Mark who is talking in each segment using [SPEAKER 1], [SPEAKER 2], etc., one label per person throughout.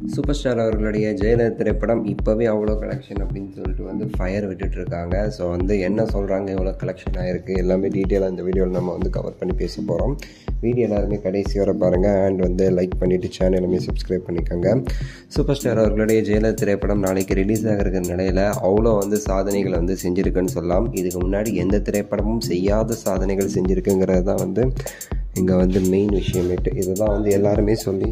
[SPEAKER 1] super star அவர்களுடைய ஜெயலலிதா திரைப்படம் இப்போவே அவ்வளோ கலெக்ஷன் அப்படின்னு சொல்லிட்டு வந்து ஃபயர் விட்டுட்டு இருக்காங்க ஸோ வந்து என்ன சொல்கிறாங்க எவ்வளோ கலெக்ஷன் ஆகிருக்கு எல்லாமே டீட்டெயிலாக இந்த வீடியோவில் நம்ம வந்து கவர் பண்ணி பேச போகிறோம் வீடியோ எல்லாருமே கடைசி வர பாருங்கள் அண்ட் வந்து லைக் பண்ணிவிட்டு சேனலுமே சப்ஸ்கிரைப் பண்ணிக்கோங்க சூப்பர் ஸ்டார் அவர்களுடைய ஜெயலலிதா திரைப்படம் நாளைக்கு ரிலீஸ் ஆகிருக்கிற நிலையில் அவ்வளோ வந்து சாதனைகளை வந்து செஞ்சுருக்குன்னு சொல்லலாம் இதுக்கு முன்னாடி எந்த திரைப்படமும் செய்யாத சாதனைகள் செஞ்சுருக்குங்கிறது தான் வந்து இங்கே வந்து மெயின் விஷயமேட்டு இதுதான் வந்து எல்லாருமே சொல்லி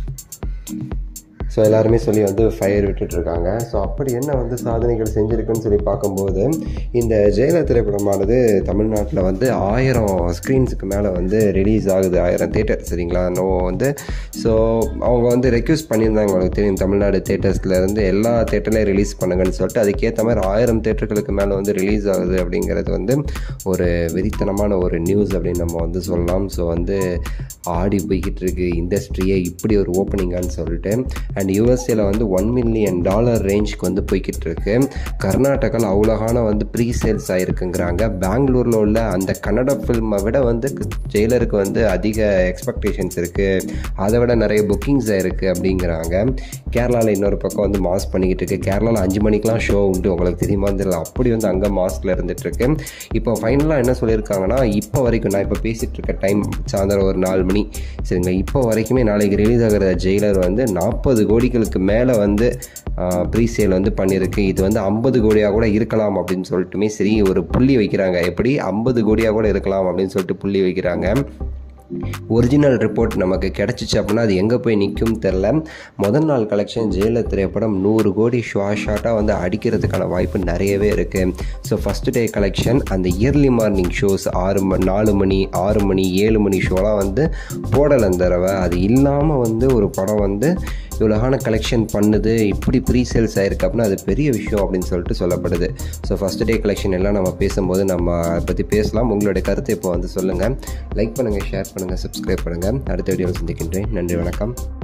[SPEAKER 1] ஸோ எல்லாருமே சொல்லி வந்து ஃபயர் விட்டுட்ருக்காங்க ஸோ அப்படி என்ன வந்து சாதனைகள் செஞ்சுருக்குன்னு சொல்லி பார்க்கும்போது இந்த ஜெயலலிதா திரைப்படமானது தமிழ்நாட்டில் வந்து ஆயிரம் ஸ்க்ரீன்ஸுக்கு மேலே வந்து ரிலீஸ் ஆகுது ஆயிரம் தேட்டர் சரிங்களா நோ வந்து ஸோ அவங்க வந்து ரெக்யூஸ்ட் பண்ணியிருந்தாங்க உங்களுக்கு தெரியும் தமிழ்நாடு தேட்டர்ஸ்லேருந்து எல்லா தேட்டர்லையும் ரிலீஸ் பண்ணுங்கன்னு சொல்லிட்டு அதுக்கேற்ற மாதிரி ஆயிரம் தேட்டர்களுக்கு மேலே வந்து ரிலீஸ் ஆகுது அப்படிங்கிறது வந்து ஒரு வெறித்தனமான ஒரு நியூஸ் அப்படின்னு நம்ம வந்து சொல்லலாம் ஸோ வந்து ஆடி போய்கிட்டு இருக்கு இண்டஸ்ட்ரியே இப்படி ஒரு ஓப்பனிங்கான்னு சொல்லிட்டு அண்ட் யூஎஸ்ஏல வந்து ஒன் மில்லியன் டாலர் ரேஞ்சுக்கு வந்து போய்கிட்டு இருக்கு கர்நாடகாவில் அவ்வளோகான வந்து ப்ரீ சேல்ஸ் ஆகிருக்குங்கிறாங்க பெங்களூரில் உள்ள அந்த கன்னட ஃபில்மை விட வந்து ஜெயிலருக்கு வந்து அதிக எக்ஸ்பெக்டேஷன்ஸ் இருக்குது அதை விட நிறைய புக்கிங்ஸ் ஆயிருக்கு அப்படிங்கிறாங்க கேரளாவில் இன்னொரு பக்கம் வந்து மாஸ் பண்ணிக்கிட்டு இருக்கு கேரளாவில் அஞ்சு மணிக்கெலாம் ஷோ உண்டு உங்களுக்கு தெரியுமா தெரியல அப்படி வந்து அங்கே மாஸ்கில் இருந்துகிட்ருக்கு இப்போ ஃபைனலாக என்ன சொல்லியிருக்காங்கன்னா இப்போ வரைக்கும் நான் இப்போ பேசிகிட்டு இருக்க டைம் சாயந்தரம் ஒரு நாலு மணி சரிங்களா இப்போ வரைக்குமே நாளைக்கு ரிலீஸ் ஆகிற ஜெயிலர் வந்து நாற்பது கோடிகளுக்கு மேலே வந்து ப்ரீ சேல் வந்து பண்ணியிருக்கு இது வந்து ஐம்பது கோடியாக கூட இருக்கலாம் அப்படின்னு சொல்லிட்டுமே சரி ஒரு புள்ளி வைக்கிறாங்க எப்படி ஐம்பது கோடியாக கூட இருக்கலாம் அப்படின்னு சொல்லிட்டு புள்ளி வைக்கிறாங்க ஒரிஜினல் ரிப்போர்ட் நமக்கு கிடச்சிச்சு அப்படின்னா அது எங்கே போய் நிற்கும் தெரில முதல் நாள் கலெக்ஷன் ஜெயலலிதா திரைப்படம் நூறு கோடி ஷா ஷாட்டாக வந்து அடிக்கிறதுக்கான வாய்ப்பு நிறையவே இருக்குது ஸோ ஃபஸ்ட் டே கலெக்ஷன் அந்த இயர்லி மார்னிங் ஷோஸ் ஆறு மணி நாலு மணி ஆறு மணி ஏழு மணி ஷோலாம் வந்து போடலை தடவை அது இல்லாமல் வந்து ஒரு படம் வந்து இவ்வளோகான கலெக்ஷன் பண்ணுது இப்படி ப்ரீ சேல்ஸ் ஆயிருக்கு அப்படின்னா அது பெரிய விஷயம் அப்படின்னு சொல்லிட்டு சொல்லப்படுது ஸோ ஃபஸ்ட் டே கலெக்ஷன் எல்லாம் நம்ம பேசும்போது நம்ம அதை பற்றி பேசலாம் உங்களுடைய கருத்தை இப்போ வந்து சொல்லுங்கள் லைக் பண்ணுங்கள் ஷேர் பண்ணுங்கள் சப்ஸ்கிரைப் பண்ணுங்கள் அடுத்த வீடியோவில் சந்திக்கின்றேன் நன்றி வணக்கம்